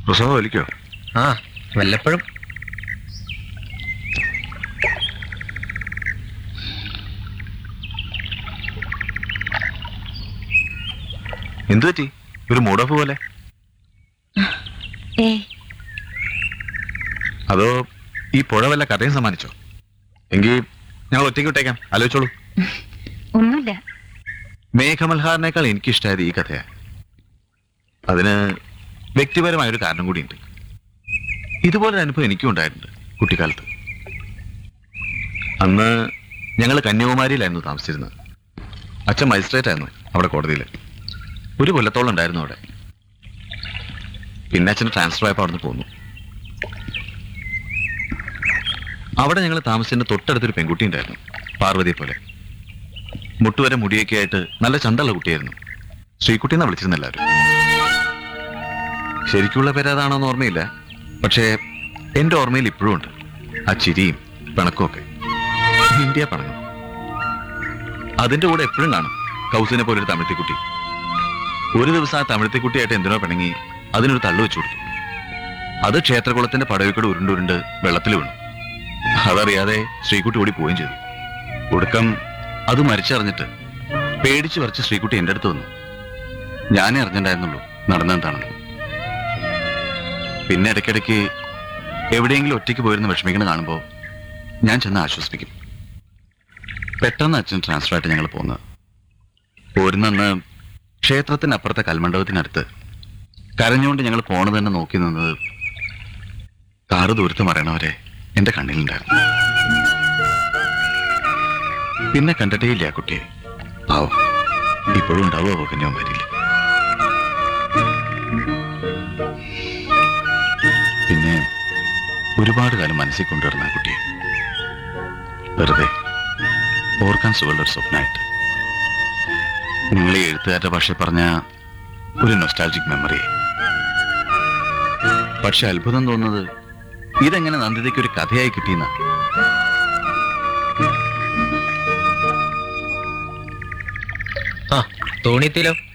പ്രസവ വലിക്കോ ആ വല്ലപ്പോഴും എന്തു പറ്റി ഒരു മൂഡ് ഓഫ് പോലെ ഏ അതോ ഈ പുഴ വല്ല കഥയും സമ്മാനിച്ചോ എങ്കിൽ ഞങ്ങൾ ഒറ്റയ്ക്ക് വിട്ടേക്കാം ആലോചിച്ചോളൂ ഒന്നുമില്ല മേഘമൽഹാറിനേക്കാൾ എനിക്കിഷ്ടമായത് ഈ കഥയാണ് അതിന് വ്യക്തിപരമായൊരു കാരണം കൂടിയുണ്ട് ഇതുപോലൊരു അനുഭവം എനിക്കും ഉണ്ടായിട്ടുണ്ട് കുട്ടിക്കാലത്ത് അന്ന് ഞങ്ങൾ കന്യാകുമാരിയിലായിരുന്നു താമസിച്ചിരുന്നത് അച്ഛൻ മജിസ്ട്രേറ്റ് ആയിരുന്നു അവിടെ കോടതിയിൽ ഒരു കൊല്ലത്തോളം ഉണ്ടായിരുന്നു അവിടെ പിന്നെ അച്ഛന് ട്രാൻസ്ഫർ ആയപ്പോൾ അവിടെ നിന്ന് പോന്നു അവിടെ ഞങ്ങൾ താമസിച്ചതിന്റെ തൊട്ടടുത്തൊരു പെൺകുട്ടി ഉണ്ടായിരുന്നു പാർവതിയെ പോലെ മുട്ടുവരെ മുടിയൊക്കെ ആയിട്ട് നല്ല ചന്തള്ള കുട്ടിയായിരുന്നു ശ്രീകുട്ടി എന്നാ വിളിച്ചിരുന്ന എല്ലാവരും ശരിക്കുള്ള പേര് അതാണോന്ന് ഓർമ്മയില്ല പക്ഷേ എന്റെ ഓർമ്മയിൽ ഇപ്പോഴും ഉണ്ട് ആ ചിരിയും പിണക്കും ഒക്കെ ഇന്ത്യ പണങ്ങും അതിന്റെ കൂടെ എപ്പോഴും കാണും കൗസിനെ പോലെ ഒരു തമിഴ്ത്തിക്കുട്ടി ഒരു ദിവസം ആ തമിഴ്ത്തിക്കുട്ടിയായിട്ട് എന്തിനോ പിണങ്ങി അതിനൊരു തള്ളു വെച്ചു കൊടുത്തു അത് ക്ഷേത്രകുളത്തിന്റെ പടവിക്കൂടെ ഉരുണ്ടുരുണ്ട് വെള്ളത്തിൽ വീണു അതറിയാതെ ശ്രീകുട്ടി ഓടി പോവുകയും ചെയ്തു ഒടുക്കം അത് മരിച്ചറിഞ്ഞിട്ട് പേടിച്ചു വരച്ച് ശ്രീകുട്ടി എൻ്റെ അടുത്ത് വന്നു ഞാനേ അറിഞ്ഞിട്ടുണ്ടായിരുന്നുള്ളൂ നടന്നെന്താണെന്ന് പിന്നെ ഇടയ്ക്കിടയ്ക്ക് എവിടെയെങ്കിലും ഒറ്റയ്ക്ക് പോയിരുന്ന് വിഷമിക്കണം കാണുമ്പോൾ ഞാൻ ചെന്ന് ആശ്വസിപ്പിക്കും പെട്ടെന്ന് അച്ഛൻ ട്രാൻസ്ഫർ ആയിട്ട് ഞങ്ങൾ പോകുന്നത് പോരുന്നന്ന് ക്ഷേത്രത്തിനപ്പുറത്തെ കൽമണ്ഡപത്തിനടുത്ത് കരഞ്ഞുകൊണ്ട് ഞങ്ങൾ പോണത് തന്നെ നോക്കി നിന്നത് കാറ് ദൂരത്ത് മറയണവരെ എൻ്റെ കണ്ണിലുണ്ടായിരുന്നു പിന്നെ കണ്ടിട്ടേയില്ല ആ കുട്ടിയെ പാവം ഇപ്പോഴും ഉണ്ടാവുമോ കന്യാകുമാരിയിൽ പിന്നെ ഒരുപാട് കാലം മനസ്സിൽ കൊണ്ടുവരുന്ന ആ കുട്ടിയെ വെറുതെ ഓർക്കാൻ സുഖമുള്ള ഒരു സ്വപ്നമായിട്ട് നിങ്ങൾ ഈ എഴുത്തുകാരുടെ ഭാഷ പറഞ്ഞ ഒരു നൊസ്റ്റാൾജിക് മെമ്മറി പക്ഷെ അത്ഭുതം തോന്നുന്നത് ഇതെങ്ങനെ നന്ദിതയ്ക്ക് ഒരു കഥയായി കിട്ടിയെന്നാ ആ തോണിയെത്തിയില്ലോ